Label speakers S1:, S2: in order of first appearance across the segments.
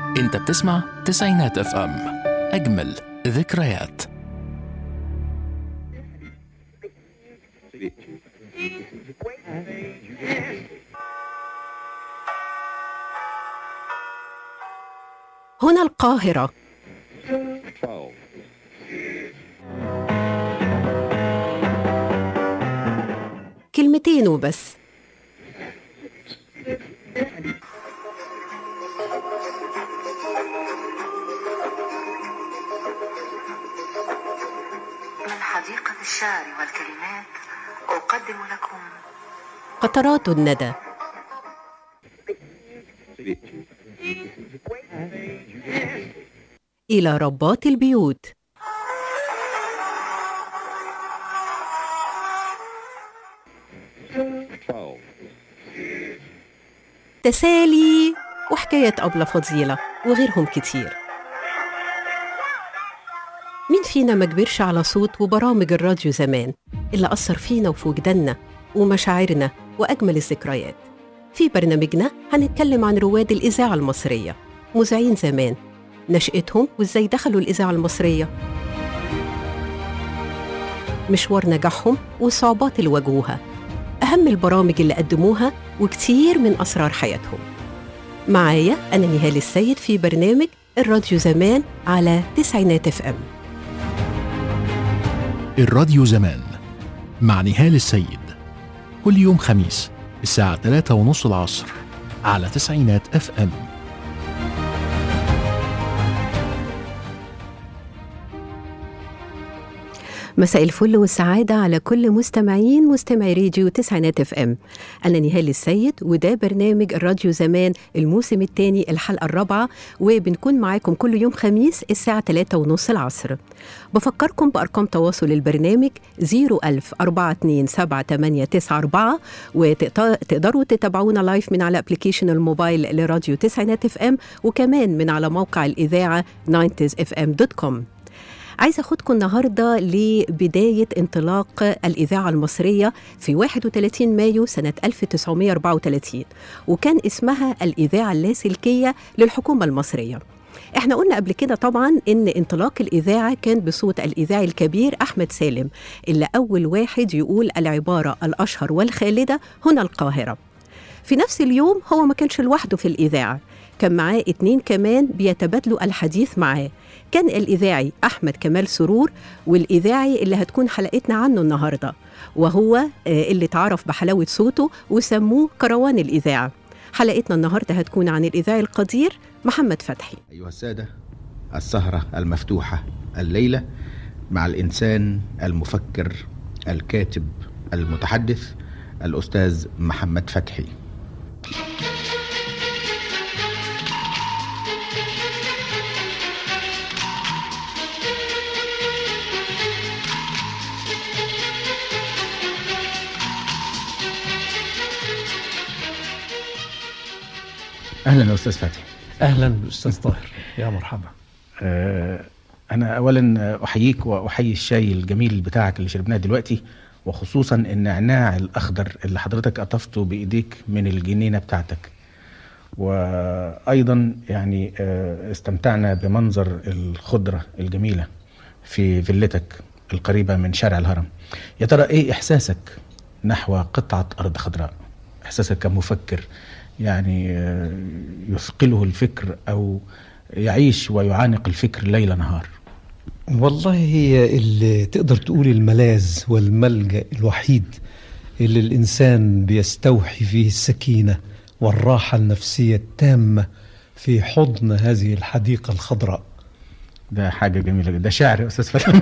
S1: انت بتسمع تسعينات اف ام اجمل ذكريات
S2: هنا القاهرة كلمتين وبس
S3: من حديقة الشعر والكلمات أقدم لكم
S2: قطرات الندى إلى ربات البيوت تسالي وحكاية أبلة فضيلة وغيرهم كتير مين فينا ما كبرش على صوت وبرامج الراديو زمان اللي أثر فينا وفي وجداننا ومشاعرنا وأجمل الذكريات في برنامجنا هنتكلم عن رواد الإذاعة المصرية مذيعين زمان نشأتهم وإزاي دخلوا الإذاعة المصرية مشوار نجاحهم والصعوبات اللي واجهوها أهم البرامج اللي قدموها وكتير من أسرار حياتهم معايا أنا نهال السيد في برنامج الراديو زمان على تسعينات اف ام
S1: الراديو زمان مع نهال السيد كل يوم خميس الساعة 3 ونص العصر على تسعينات اف ام
S2: مساء الفل والسعادة على كل مستمعين مستمعي راديو تسعينات اف ام أنا نهال السيد وده برنامج الراديو زمان الموسم الثاني الحلقة الرابعة وبنكون معاكم كل يوم خميس الساعة 3 ونص العصر بفكركم بأرقام تواصل البرنامج 01000 427 وتقدروا تتابعونا لايف من على ابلكيشن الموبايل لراديو تسعينات اف ام وكمان من على موقع الإذاعة 90fm.com عايزة أخدكم النهاردة لبداية انطلاق الإذاعة المصرية في 31 مايو سنة 1934 وكان اسمها الإذاعة اللاسلكية للحكومة المصرية احنا قلنا قبل كده طبعا ان انطلاق الاذاعه كان بصوت الاذاعي الكبير احمد سالم اللي اول واحد يقول العباره الاشهر والخالده هنا القاهره في نفس اليوم هو ما كانش لوحده في الاذاعه كان معاه اتنين كمان بيتبادلوا الحديث معاه كان الإذاعي أحمد كمال سرور والإذاعي اللي هتكون حلقتنا عنه النهاردة وهو آه، اللي اتعرف بحلاوة صوته وسموه كروان الإذاعة حلقتنا النهاردة هتكون عن الإذاعي القدير محمد فتحي
S4: أيها السادة السهرة المفتوحة الليلة مع الإنسان المفكر الكاتب المتحدث الأستاذ محمد فتحي أهلا يا أستاذ فتحي
S5: اهلا بالاستاذ طاهر يا مرحبا
S4: آه، أنا أولا أحييك وأحيي الشاي الجميل بتاعك اللي شربناه دلوقتي وخصوصا النعناع الأخضر اللي حضرتك قطفته بإيديك من الجنينة بتاعتك وأيضا يعني آه، استمتعنا بمنظر الخضرة الجميلة في فيلتك القريبة من شارع الهرم يا ترى إيه إحساسك نحو قطعة أرض خضراء إحساسك كمفكر يعني آه، يثقله الفكر أو يعيش ويعانق الفكر ليل نهار
S5: والله هي اللي تقدر تقول الملاذ والملجا الوحيد اللي الانسان بيستوحي فيه السكينه والراحه النفسيه التامه في حضن هذه الحديقه الخضراء
S4: ده حاجة جميلة جدا ده شعر يا أستاذ فتحي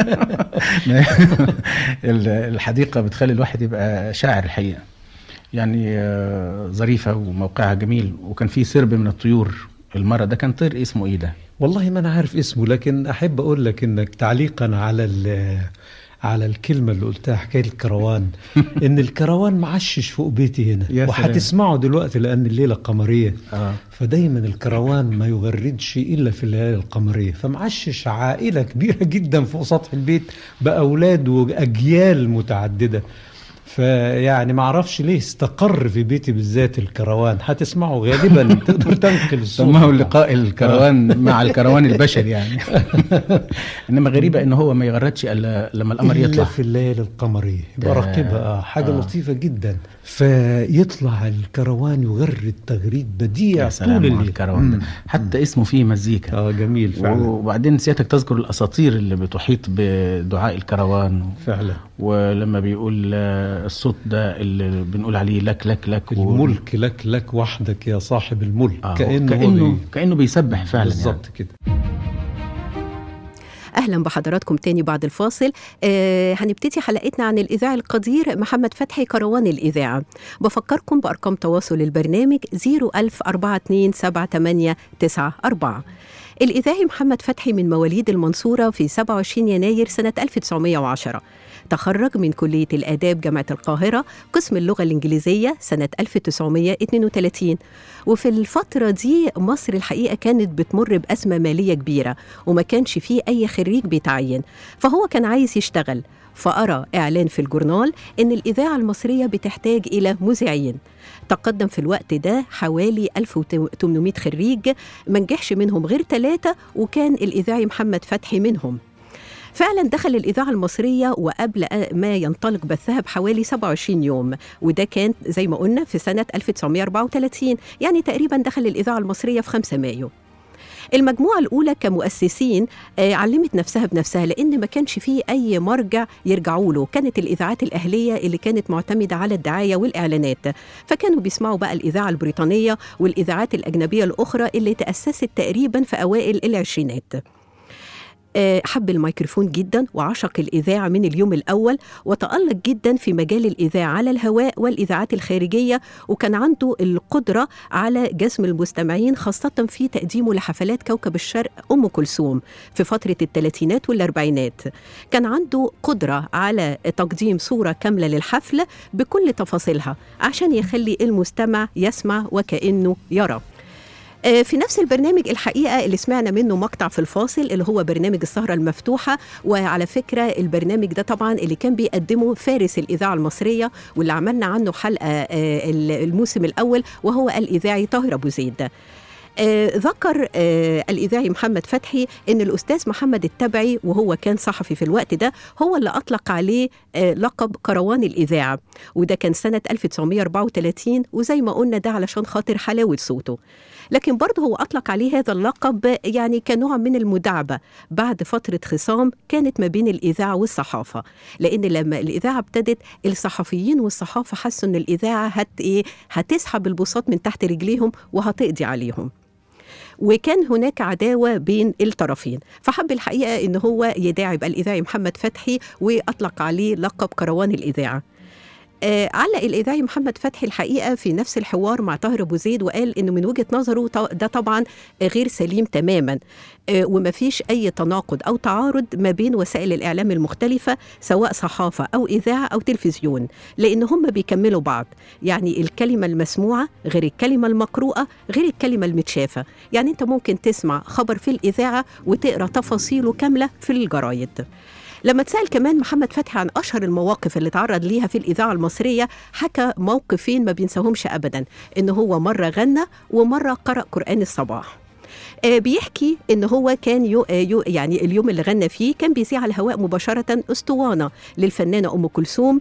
S4: ال- الحديقة بتخلي الواحد يبقى شاعر الحقيقة يعني آه، ظريفة وموقعها جميل وكان في سرب من الطيور المرة ده كان طير اسمه ايه ده؟
S5: والله ما انا عارف اسمه لكن احب اقول لك انك تعليقا على ال- على الكلمه اللي قلتها حكايه الكروان ان الكروان معشش فوق بيتي هنا
S4: يا سلام.
S5: وهتسمعه دلوقتي لان الليله قمريه
S4: اه
S5: فدايما الكروان ما يغردش الا في الليالي القمريه فمعشش عائله كبيره جدا فوق سطح البيت باولاد واجيال متعدده فيعني ما اعرفش ليه استقر في بيتي بالذات الكروان هتسمعه غالبا تقدر تنقل الصوت
S4: سماه اللقاء الكروان مع الكروان البشري يعني انما غريبه ان هو ما يغردش الا لما القمر
S5: إلا
S4: يطلع
S5: في الليالي القمرية
S4: ده-
S5: براقبها آه حاجة
S4: آه.
S5: لطيفة جدا فيطلع الكروان يغرد تغريد بديع
S4: يا
S5: طول
S4: سلام على
S5: الليل
S4: الكروان ده. حتى اسمه فيه مزيكا
S5: اه جميل فعلا
S4: وبعدين سيادتك تذكر الاساطير اللي بتحيط بدعاء الكروان
S5: فعلا
S4: ولما بيقول آه، الصوت ده اللي بنقول عليه لك لك لك و-
S5: الملك لك لك وحدك يا صاحب الملك
S4: آه
S5: كأنه, هو
S4: كانه
S5: بي-
S4: كانه بيسبح فعلا يعني.
S5: بالظبط كده
S2: اهلا بحضراتكم تاني بعد الفاصل آه هنبتدي حلقتنا عن الاذاعي القدير محمد فتحي كروان الاذاعه بفكركم بارقام تواصل البرنامج 010427894 الإذاعي محمد فتحي من مواليد المنصورة في 27 يناير سنة 1910 تخرج من كلية الآداب جامعة القاهرة قسم اللغة الإنجليزية سنة 1932 وفي الفترة دي مصر الحقيقة كانت بتمر بأزمة مالية كبيرة وما كانش فيه أي خريج بيتعين فهو كان عايز يشتغل فأرى إعلان في الجورنال إن الإذاعة المصرية بتحتاج إلى مذيعين تقدم في الوقت ده حوالي 1800 خريج ما نجحش منهم غير ثلاثة وكان الإذاعي محمد فتحي منهم فعلا دخل الإذاعة المصرية وقبل ما ينطلق بثها بحوالي 27 يوم وده كان زي ما قلنا في سنة 1934 يعني تقريبا دخل الإذاعة المصرية في 5 مايو المجموعة الأولى كمؤسسين آه، علمت نفسها بنفسها لأن ما كانش فيه أي مرجع يرجعوا له كانت الإذاعات الأهلية اللي كانت معتمدة على الدعاية والإعلانات فكانوا بيسمعوا بقى الإذاعة البريطانية والإذاعات الأجنبية الأخرى اللي تأسست تقريبا في أوائل العشرينات آه، حب الميكروفون جدا وعشق الإذاعة من اليوم الأول وتألق جدا في مجال الإذاعة على الهواء والإذاعات الخارجية وكان عنده القدرة على جذب المستمعين خاصة في تقديمه لحفلات كوكب الشرق أم كلثوم في فترة الثلاثينات والأربعينات كان عنده قدرة على تقديم صورة كاملة للحفل بكل تفاصيلها عشان يخلي المستمع يسمع وكأنه يرى آه، في نفس البرنامج الحقيقة اللي سمعنا منه مقطع في الفاصل اللي هو برنامج السهرة المفتوحة وعلى فكرة البرنامج ده طبعا اللي كان بيقدمه فارس الإذاعة المصرية واللي عملنا عنه حلقة آه، الموسم الأول وهو الإذاعي طاهر أبو زيد آه، ذكر آه، الإذاعي محمد فتحي أن الأستاذ محمد التبعي وهو كان صحفي في الوقت ده هو اللي أطلق عليه آه، لقب كروان الإذاعة وده كان سنة 1934 وزي ما قلنا ده علشان خاطر حلاوة صوته لكن برضه هو أطلق عليه هذا اللقب يعني كنوع من المداعبة بعد فترة خصام كانت ما بين الإذاعة والصحافة لأن لما الإذاعة ابتدت الصحفيين والصحافة حسوا أن الإذاعة هت إيه هتسحب البساط من تحت رجليهم وهتقضي عليهم وكان هناك عداوة بين الطرفين فحب الحقيقة أن هو يداعب الإذاعي محمد فتحي وأطلق عليه لقب كروان الإذاعة آه علق الإذاعي محمد فتحي الحقيقة في نفس الحوار مع طاهر أبو زيد وقال إنه من وجهة نظره ط- ده طبعا غير سليم تماما آه وما فيش أي تناقض أو تعارض ما بين وسائل الإعلام المختلفة سواء صحافة أو إذاعة أو تلفزيون لأن هم بيكملوا بعض يعني الكلمة المسموعة غير الكلمة المقروءة غير الكلمة المتشافة يعني أنت ممكن تسمع خبر في الإذاعة وتقرأ تفاصيله كاملة في الجرايد لما اتسأل كمان محمد فتحي عن أشهر المواقف اللي تعرض ليها في الإذاعة المصرية حكى موقفين ما بينساهمش أبدا إن هو مرة غنى ومرة قرأ قرآن الصباح آه، بيحكي ان هو كان يو آه، يو يعني اليوم اللي غنى فيه كان بيذيع على الهواء مباشره اسطوانه للفنانه ام كلثوم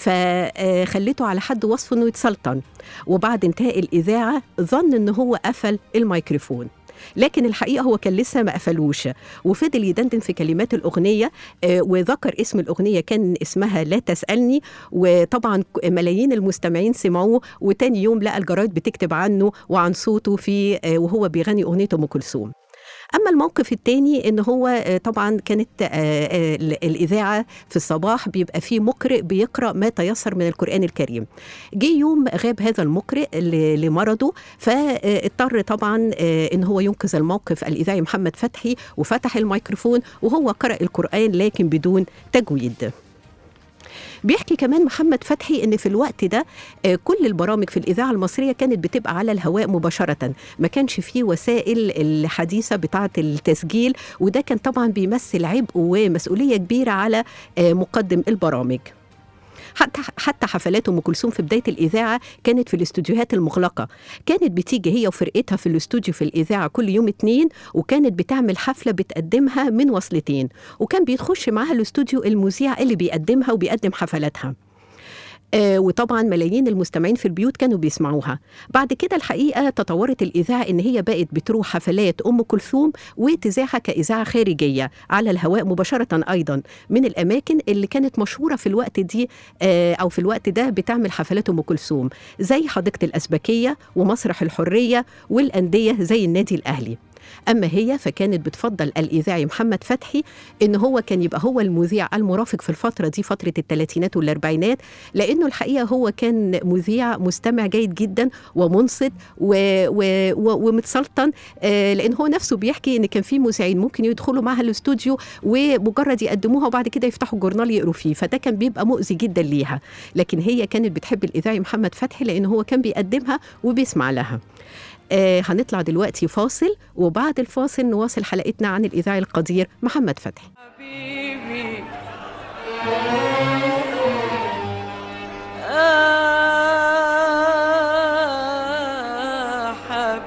S2: فخلته على حد وصفه انه يتسلطن وبعد انتهاء الاذاعه ظن ان هو قفل الميكروفون لكن الحقيقه هو كان لسه ما قفلوش وفضل يدندن في كلمات الاغنيه آه، وذكر اسم الاغنيه كان اسمها لا تسالني وطبعا ك- ملايين المستمعين سمعوه وتاني يوم لقى الجرايد بتكتب عنه وعن صوته في آه، وهو بيغني اغنيه ام كلثوم اما الموقف الثاني ان هو آه، طبعا كانت آه، آه، ال- الاذاعه في الصباح بيبقى فيه مقرئ بيقرا ما تيسر من القران الكريم جه يوم غاب هذا المقرئ ل- لمرضه فاضطر طبعا آه، ان هو ينقذ الموقف الاذاعي محمد فتحي وفتح الميكروفون وهو قرأ القرآن لكن بدون تجويد بيحكي كمان محمد فتحي ان في الوقت ده آه، كل البرامج في الاذاعه المصريه كانت بتبقى على الهواء مباشره ما كانش فيه وسائل الحديثه بتاعه التسجيل وده كان طبعا بيمثل عبء ومسؤوليه كبيره على آه، مقدم البرامج حتى حتى حفلات ام كلثوم في بدايه الاذاعه كانت في الاستوديوهات المغلقه كانت بتيجي هي وفرقتها في الاستوديو في الاذاعه كل يوم اتنين وكانت بتعمل حفله بتقدمها من وصلتين وكان بيخش معاها الاستوديو المذيع اللي بيقدمها وبيقدم حفلاتها آه، وطبعا ملايين المستمعين في البيوت كانوا بيسمعوها بعد كده الحقيقه تطورت الاذاعه ان هي بقت بتروح حفلات ام كلثوم وتذاعها كاذاعه خارجيه على الهواء مباشره ايضا من الاماكن اللي كانت مشهوره في الوقت دي آه، او في الوقت ده بتعمل حفلات ام كلثوم زي حديقه الازبكيه ومسرح الحريه والانديه زي النادي الاهلي اما هي فكانت بتفضل الاذاعي محمد فتحي ان هو كان يبقى هو المذيع المرافق في الفتره دي فتره الثلاثينات والاربعينات لانه الحقيقه هو كان مذيع مستمع جيد جدا ومنصت و... و... و... ومتسلطن آه، لان هو نفسه بيحكي ان كان في مذيعين ممكن يدخلوا معها الاستوديو ومجرد يقدموها وبعد كده يفتحوا الجورنال يقروا فيه فده كان بيبقى مؤذي جدا ليها لكن هي كانت بتحب الاذاعي محمد فتحي لان هو كان بيقدمها وبيسمع لها آه هنطلع دلوقتي فاصل وبعد الفاصل نواصل حلقتنا عن الإذاعي القدير محمد فتحي
S6: حبيبي آه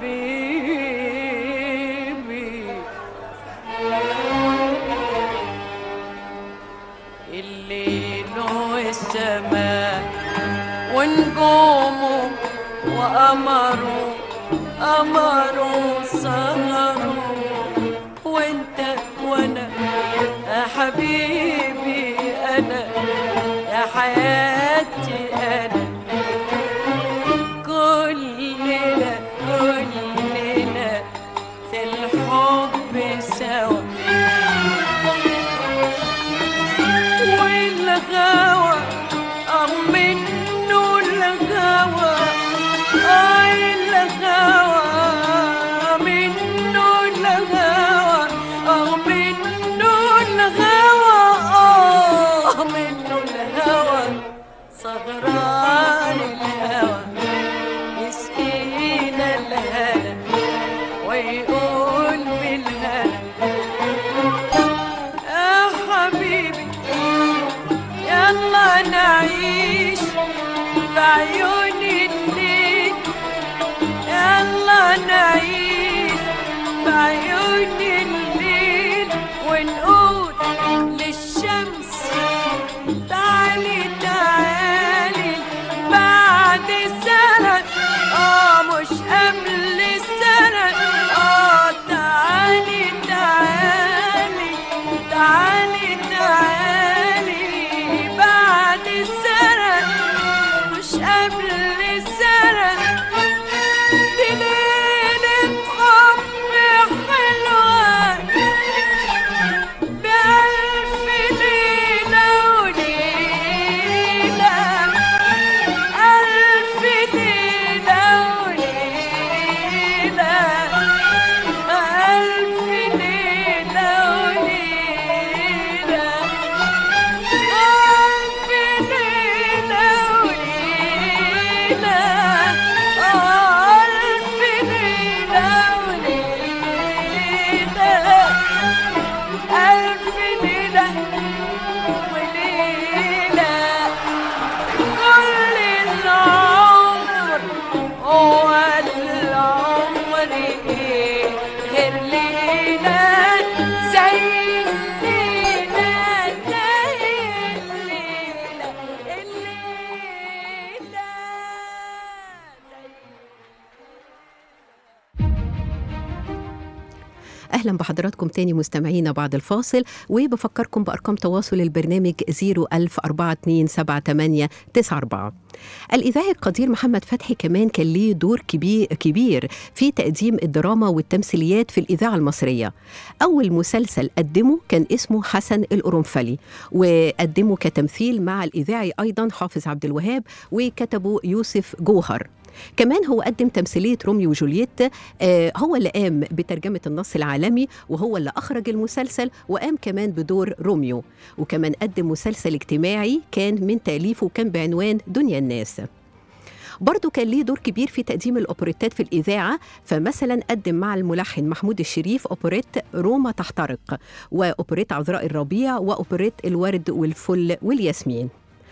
S6: حبيبي الليل والسماء ونجومه وقمره قمره سهره وانت وانا يا حبيبي انا يا حياتي انا كلنا كلنا في الحب سوا والغاوى اه منه الغاوى اه الغاوى منه الغاوى اه منه الغاوى اه منه الهوى سهران الهوى يسقينا الهنا ويقول بالهنا يا حبيبي يلا نعيش بعيون الليل يلا نعيش بعيون الليل ونقول للشمس تعالي تعالي بعد سنة اه مش قبل السنة اه تعالي تعالي تعالي تعالي بعد السنة مش قبل السنة دي ليلة حب حلوة بألف ليلة وليلة ألف ليلة وليلة ألف ليلة وليلة ألف ليلة وليلة ألف ليلة وليلة ألف ليلة وليلة كل العمر هو العمر إيه غير ليلة زي الليلة زي الليلة الليلة زي
S2: أهلا بحضراتكم تاني مستمعينا بعد الفاصل وبفكركم بأرقام تواصل البرنامج 010427894 الإذاعي القدير محمد فتحي كمان كان ليه دور كبير, كبير في تقديم الدراما والتمثيليات في الإذاعة المصرية أول مسلسل قدمه كان اسمه حسن القرنفلي وقدمه كتمثيل مع الإذاعي أيضا حافظ عبد الوهاب وكتبه يوسف جوهر كمان هو قدم تمثيلية روميو وجولييت آه هو اللي قام بترجمة النص العالمي وهو اللي أخرج المسلسل وقام كمان بدور روميو وكمان قدم مسلسل اجتماعي كان من تأليفه وكان بعنوان دنيا الناس برضه كان ليه دور كبير في تقديم الأوبريتات في الإذاعة فمثلا قدم مع الملحن محمود الشريف أوبريت روما تحترق وأوبريت عذراء الربيع وأوبريت الورد والفل والياسمين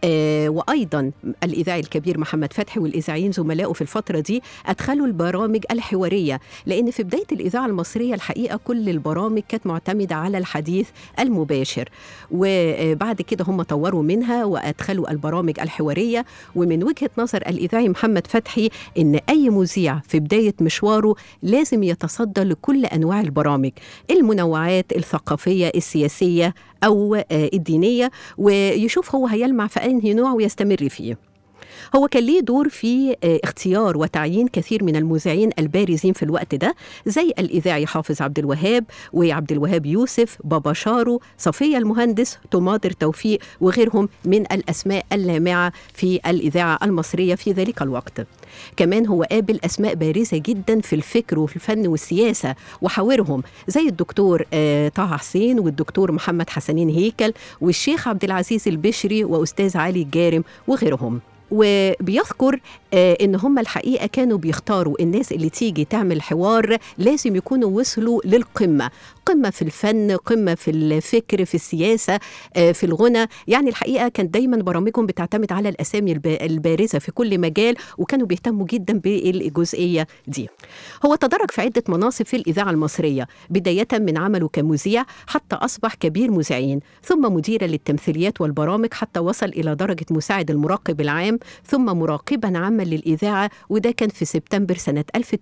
S2: آه وايضا الاذاعي الكبير محمد فتحي والاذاعيين زملائه في الفتره دي ادخلوا البرامج الحواريه لان في بدايه الاذاعه المصريه الحقيقه كل البرامج كانت معتمده على الحديث المباشر وبعد كده هم طوروا منها وادخلوا البرامج الحواريه ومن وجهه نظر الاذاعي محمد فتحي ان اي مذيع في بدايه مشواره لازم يتصدى لكل انواع البرامج المنوعات الثقافيه السياسيه او آه، الدينيه ويشوف هو هيلمع في انهي نوع ويستمر فيه هو كان ليه دور في آه، اختيار وتعيين كثير من المذيعين البارزين في الوقت ده زي الإذاعي حافظ عبد الوهاب وعبد الوهاب يوسف بابا شارو صفية المهندس تماضر توفيق وغيرهم من الأسماء اللامعة في الإذاعة المصرية في ذلك الوقت كمان هو قابل أسماء بارزة جدا في الفكر وفي الفن والسياسة وحاورهم زي الدكتور آه، طه حسين والدكتور محمد حسنين هيكل والشيخ عبد العزيز البشري وأستاذ علي الجارم وغيرهم وبيذكر آه، ان هم الحقيقه كانوا بيختاروا الناس اللي تيجي تعمل حوار لازم يكونوا وصلوا للقمه قمه في الفن قمه في الفكر في السياسه آه، في الغنى يعني الحقيقه كان دايما برامجهم بتعتمد على الاسامي الب- البارزه في كل مجال وكانوا بيهتموا جدا بالجزئيه دي هو تدرج في عده مناصب في الاذاعه المصريه بدايه من عمله كمذيع حتى اصبح كبير مذيعين ثم مديرا للتمثيليات والبرامج حتى وصل الى درجه مساعد المراقب العام ثم مراقبا عاما للاذاعه وده كان في سبتمبر سنه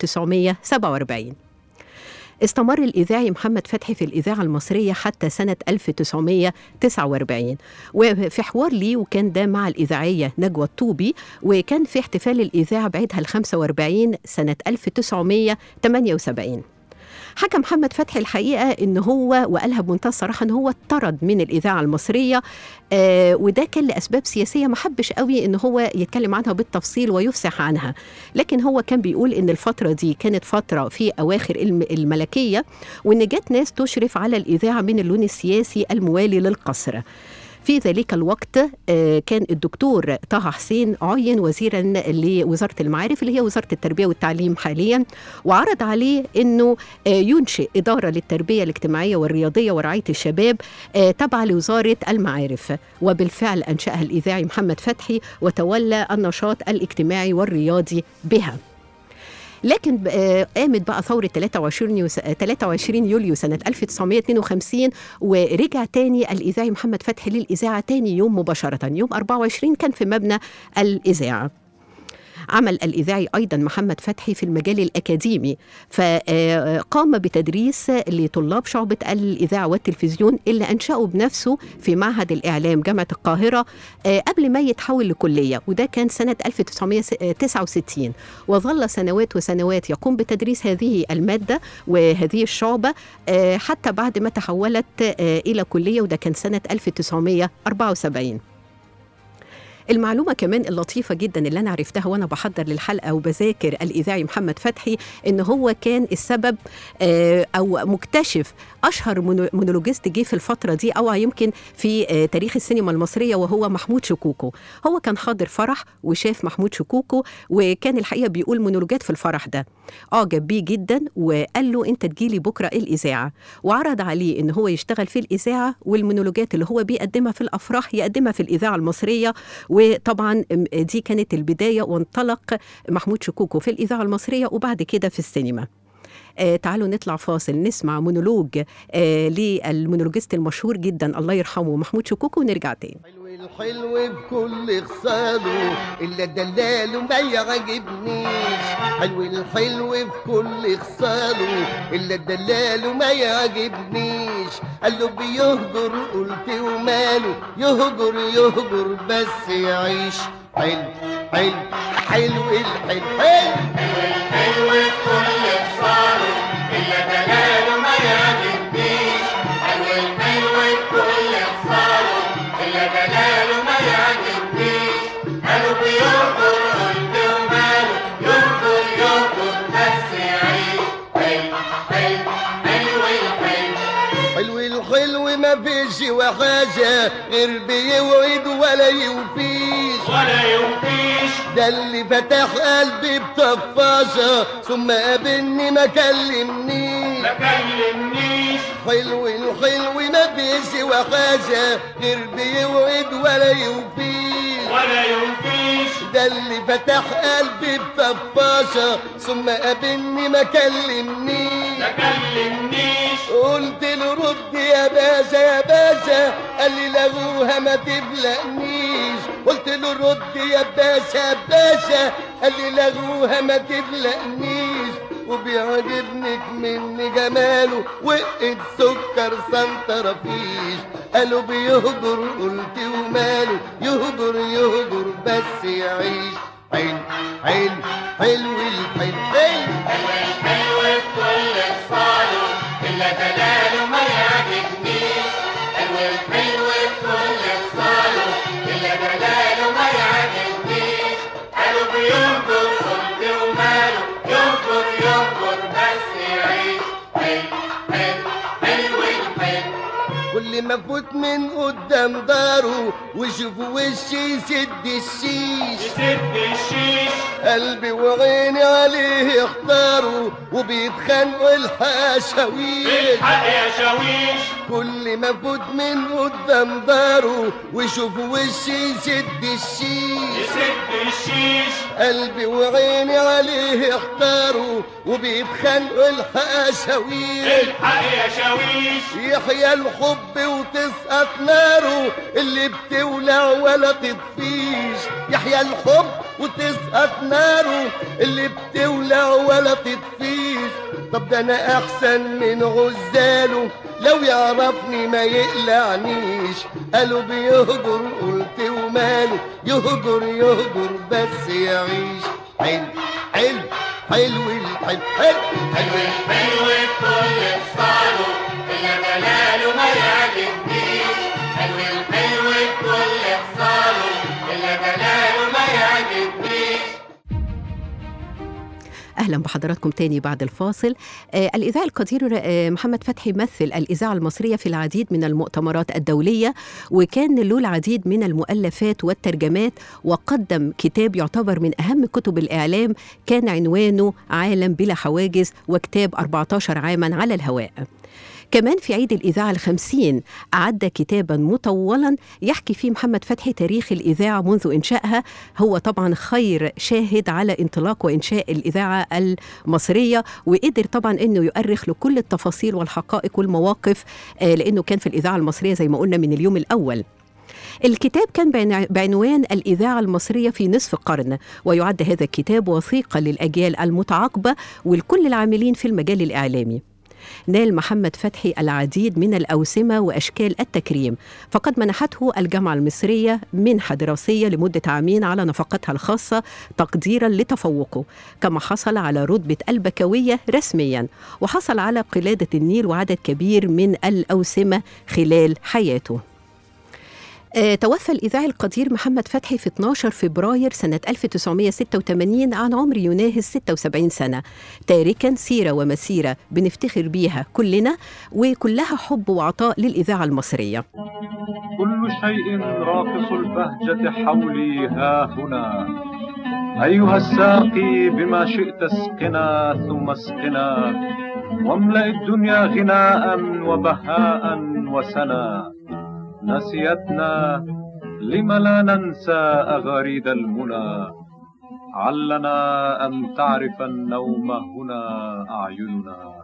S2: 1947 استمر الإذاعي محمد فتحي في الإذاعة المصرية حتى سنة 1949 وفي حوار ليه وكان ده مع الإذاعية نجوى الطوبي وكان في احتفال الإذاعة بعيدها ال 45 سنة 1978 حكى محمد فتحي الحقيقه ان هو وقالها بمنتهى الصراحه ان هو اتطرد من الاذاعه المصريه آه وده كان لاسباب سياسيه ما حبش قوي ان هو يتكلم عنها بالتفصيل ويفسح عنها لكن هو كان بيقول ان الفتره دي كانت فتره في اواخر الم- الملكيه وان جت ناس تشرف على الاذاعه من اللون السياسي الموالي للقصر في ذلك الوقت آه، كان الدكتور طه حسين عين وزيرا لوزاره المعارف اللي هي وزاره التربيه والتعليم حاليا وعرض عليه انه آه، ينشئ اداره للتربيه الاجتماعيه والرياضيه ورعايه الشباب آه، تابعه لوزاره المعارف وبالفعل انشاها الاذاعي محمد فتحي وتولى النشاط الاجتماعي والرياضي بها لكن ب- آه، قامت بقى ثورة 23 يو- 23 يوليو سنة 1952 ورجع تاني الإذاعي محمد فتحي للإذاعة تاني يوم مباشرة يوم 24 كان في مبنى الإذاعة عمل الإذاعي أيضا محمد فتحي في المجال الأكاديمي فقام بتدريس لطلاب شعبة الإذاعة والتلفزيون اللي أنشأه بنفسه في معهد الإعلام جامعة القاهرة آه، قبل ما يتحول لكلية وده كان سنة 1969 وظل سنوات وسنوات يقوم بتدريس هذه المادة وهذه الشعبة آه، حتى بعد ما تحولت آه، إلى كلية وده كان سنة 1974 المعلومة كمان اللطيفة جدا اللي أنا عرفتها وأنا بحضر للحلقة وبذاكر الإذاعي محمد فتحي إن هو كان السبب آه، أو مكتشف أشهر مونو- مونولوجيست جه في الفترة دي أو يمكن في آه، تاريخ السينما المصرية وهو محمود شكوكو هو كان حاضر فرح وشاف محمود شكوكو وكان الحقيقة بيقول مونولوجات في الفرح ده أعجب بيه جدا وقال له أنت تجيلي بكرة الإذاعة وعرض عليه إن هو يشتغل في الإذاعة والمونولوجات اللي هو بيقدمها في الأفراح يقدمها في الإذاعة المصرية وطبعا دي كانت البداية وانطلق محمود شكوكو في الإذاعة المصرية وبعد كده في السينما آه تعالوا نطلع فاصل نسمع مونولوج آه للمونولوجيست المشهور جدا الله يرحمه محمود شكوكو ونرجع تاني
S7: حلو الحلو بكل خصاله الا دلاله ما يعجبنيش حلو الحلو بكل خصاله الا دلاله ما يعجبنيش قال له بيهجر قلت وماله يهجر يهجر بس يعيش حلو حلو حلو الحلو حلو حلو الحلو ما فيش وحاجة غير بيوعد ولا يوفيش
S8: ولا يوفيش
S7: ده اللي فتح قلبي بطفاشة ثم قابلني ما كلمنيش
S8: ما كلمنيش
S7: حلو الحلو ما فيش وحاجة غير بيوعد ولا يوفيش
S8: ولا ينفيش
S7: ده اللي فتح قلبي بطفاشة ثم قابلني ما كلمنيش
S8: ما كلمنيش
S7: قلت له رد يا باشا يا باشا قال لي لغوها ما تبلقنيش قلت له رد يا باشا يا باشا قال لي لغوها ما تبلقنيش وبيعجبنك من جماله وقت سكر سنتر فيش قالوا بيهجر قلت وماله يهجر يهجر بس يعيش حلو حلو حلو الحلو حلو
S8: الحلو بكل خصاله إلا دلاله ما يعجبنيش حلو الحلو بكل خصاله إلا دلاله ما يعجبنيش قالوا بينكر قلت وماله ينكر ينكر بس يعيش حلو حلو حلو الحلو
S7: كل ما فوت من قدام داره وشوف وشي يسد الشيش
S8: يسد الشيش
S7: قلبي وعيني عليه اختاروا وبيتخانقوا الحشاويش
S8: بالحق يا شاويش
S7: كل ما فوت من قدام داره وشوف وشي يسد الشيش
S8: يسد الشيش
S7: قلبي وعيني عليه اختاروا وبيتخانقوا الحشاويش
S8: بالحق يا شاويش
S7: يحيى الحب وتسقط ناره اللي بتولع ولا تطفيش يحيى الحب وتسقط ناره اللي بتولع ولا تطفيش طب ده انا احسن من غزاله لو يعرفني ما يقلعنيش قالوا بيهجر قلت وماله يهجر يهجر بس يعيش حلو حلو حلو الحلو حلو
S8: حلو الحلو بكل خصاله إلا دلاله ما يعجبنيش حلو الحلو بكل خصاله إلا دلاله ما يعجبنيش
S2: اهلا بحضراتكم تاني بعد الفاصل آه الاذاعي القدير آه محمد فتحي مثل الاذاعه المصريه في العديد من المؤتمرات الدوليه وكان له العديد من المؤلفات والترجمات وقدم كتاب يعتبر من اهم كتب الاعلام كان عنوانه عالم بلا حواجز وكتاب 14 عاما على الهواء كمان في عيد الإذاعة الخمسين أعد كتابا مطولا يحكي فيه محمد فتحي تاريخ الإذاعة منذ إنشائها هو طبعا خير شاهد على انطلاق وإنشاء الإذاعة المصرية وقدر طبعا أنه يؤرخ لكل التفاصيل والحقائق والمواقف آه، لأنه كان في الإذاعة المصرية زي ما قلنا من اليوم الأول الكتاب كان بعنع- بعنوان الإذاعة المصرية في نصف قرن ويعد هذا الكتاب وثيقة للأجيال المتعاقبة ولكل العاملين في المجال الإعلامي نال محمد فتحي العديد من الأوسمة وأشكال التكريم فقد منحته الجامعة المصرية منحة دراسية لمدة عامين على نفقتها الخاصة تقديرا لتفوقه كما حصل على رتبة البكوية رسميا وحصل على قلادة النيل وعدد كبير من الأوسمة خلال حياته آه، توفى الإذاعي القدير محمد فتحي في 12 فبراير سنة 1986 عن عمر يناهز 76 سنة تاركا سيرة ومسيرة بنفتخر بيها كلنا وكلها حب وعطاء للإذاعة المصرية
S9: كل شيء راقص البهجة حولي ها هنا أيها الساقي بما شئت اسقنا ثم اسقنا واملأ الدنيا غناء وبهاء وسنا نسيتنا لم لا ننسى أغاريد المنى علنا أن تعرف النوم هنا أعيننا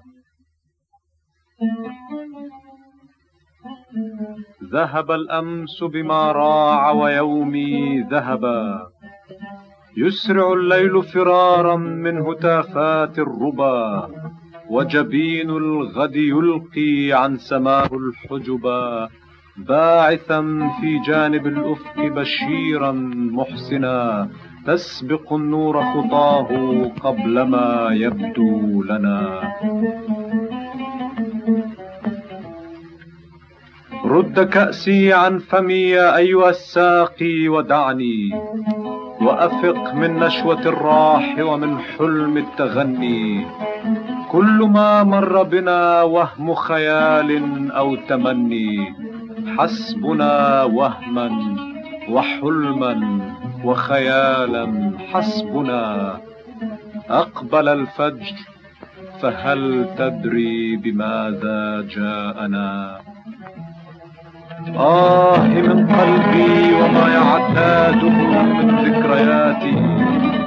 S9: ذهب الأمس بما راع ويومي ذهبا يسرع الليل فرارا من هتافات الربا وجبين الغد يلقي عن سماه الحجبا باعثا في جانب الأفق بشيرا محسنا تسبق النور خطاه قبل ما يبدو لنا رد كأسي عن فمي يا أيها الساقي ودعني وأفق من نشوة الراح ومن حلم التغني كل ما مر بنا وهم خيال أو تمني حسبنا وهما وحلما وخيالا حسبنا أقبل الفجر فهل تدري بماذا جاءنا آه من قلبي وما يعتاده من ذكرياتي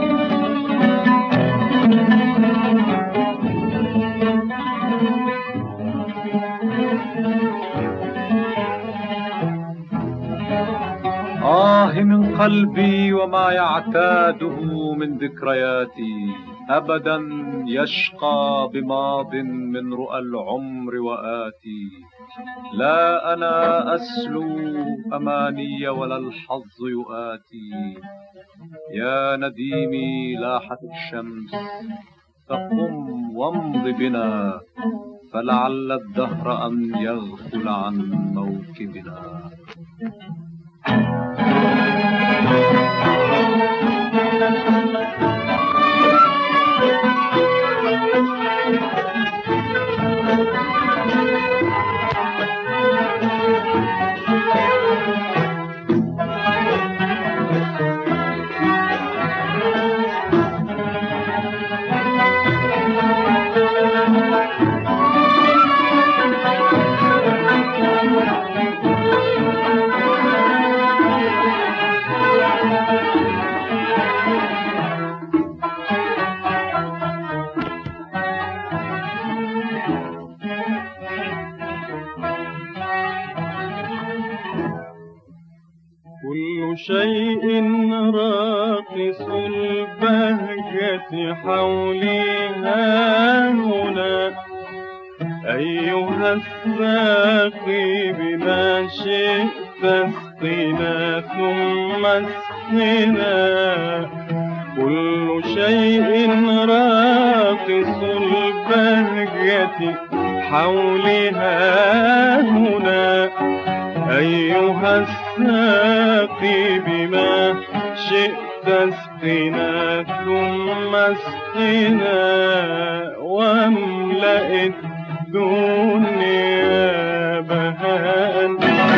S9: آه من قلبي وما يعتاده من ذكرياتي أبدا يشقى بماض من رؤى العمر وآتي لا أنا أسلو أماني ولا الحظ يؤاتي يا نديمي لاحت الشمس فقم وامض بنا فلعل الدهر أن يغفل عن موكبنا
S10: كل شيء راقص البهجة حولي ها هنا أيها الساقي بما شئت اسقنا ثم اسقنا كل شيء راقص البهجة حولي ها هنا أيها الساقي بما شئت اسقنا ثم اسقنا واملأ الدنيا بهاء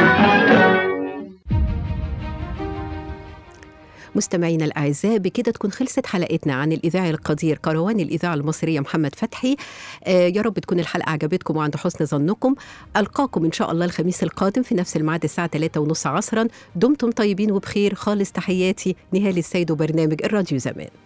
S2: مستمعينا الاعزاء بكده تكون خلصت حلقتنا عن الاذاعي القدير كروان الاذاعه المصريه محمد فتحي آه يا رب تكون الحلقه عجبتكم وعند حسن ظنكم القاكم ان شاء الله الخميس القادم في نفس الميعاد الساعه 3 ونص عصرا دمتم طيبين وبخير خالص تحياتي نهال السيد وبرنامج الراديو زمان